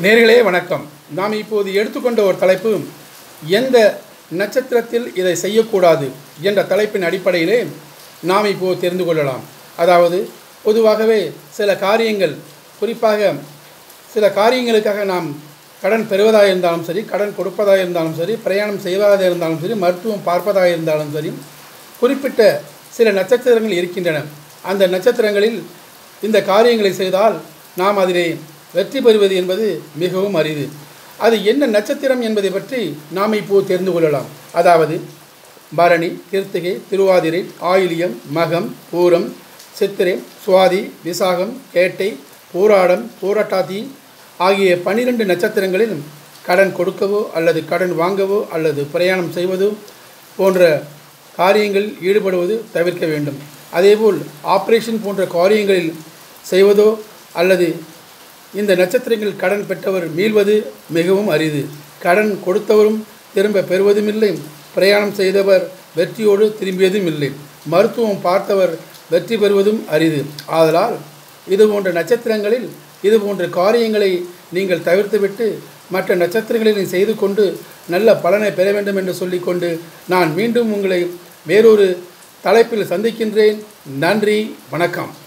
நேர்களே வணக்கம் நாம் இப்போது எடுத்துக்கொண்ட ஒரு தலைப்பு எந்த நட்சத்திரத்தில் இதை செய்யக்கூடாது என்ற தலைப்பின் அடிப்படையிலே நாம் இப்போது தெரிந்து கொள்ளலாம் அதாவது பொதுவாகவே சில காரியங்கள் குறிப்பாக சில காரியங்களுக்காக நாம் கடன் பெறுவதாக இருந்தாலும் சரி கடன் கொடுப்பதாக இருந்தாலும் சரி பிரயாணம் செய்வதாக இருந்தாலும் சரி மருத்துவம் பார்ப்பதாக இருந்தாலும் சரி குறிப்பிட்ட சில நட்சத்திரங்கள் இருக்கின்றன அந்த நட்சத்திரங்களில் இந்த காரியங்களை செய்தால் நாம் அதிலே வெற்றி பெறுவது என்பது மிகவும் அரிது அது என்ன நட்சத்திரம் என்பதை பற்றி நாம் இப்போது தெரிந்து கொள்ளலாம் அதாவது பரணி கிருத்திகை திருவாதிரை ஆயிலியம் மகம் பூரம் சித்திரை சுவாதி விசாகம் கேட்டை பூராடம் பூரட்டாதி ஆகிய பனிரெண்டு நட்சத்திரங்களில் கடன் கொடுக்கவோ அல்லது கடன் வாங்கவோ அல்லது பிரயாணம் செய்வதோ போன்ற காரியங்களில் ஈடுபடுவது தவிர்க்க வேண்டும் அதேபோல் ஆப்ரேஷன் போன்ற காரியங்களில் செய்வதோ அல்லது இந்த நட்சத்திரங்கள் கடன் பெற்றவர் மீள்வது மிகவும் அரிது கடன் கொடுத்தவரும் திரும்ப பெறுவதும் இல்லை பிரயாணம் செய்தவர் வெற்றியோடு திரும்பியதும் இல்லை மருத்துவம் பார்த்தவர் வெற்றி பெறுவதும் அரிது ஆதலால் இது போன்ற நட்சத்திரங்களில் இது போன்ற காரியங்களை நீங்கள் தவிர்த்துவிட்டு மற்ற நட்சத்திரங்களில் செய்து கொண்டு நல்ல பலனை பெற வேண்டும் என்று சொல்லிக்கொண்டு நான் மீண்டும் உங்களை வேறொரு தலைப்பில் சந்திக்கின்றேன் நன்றி வணக்கம்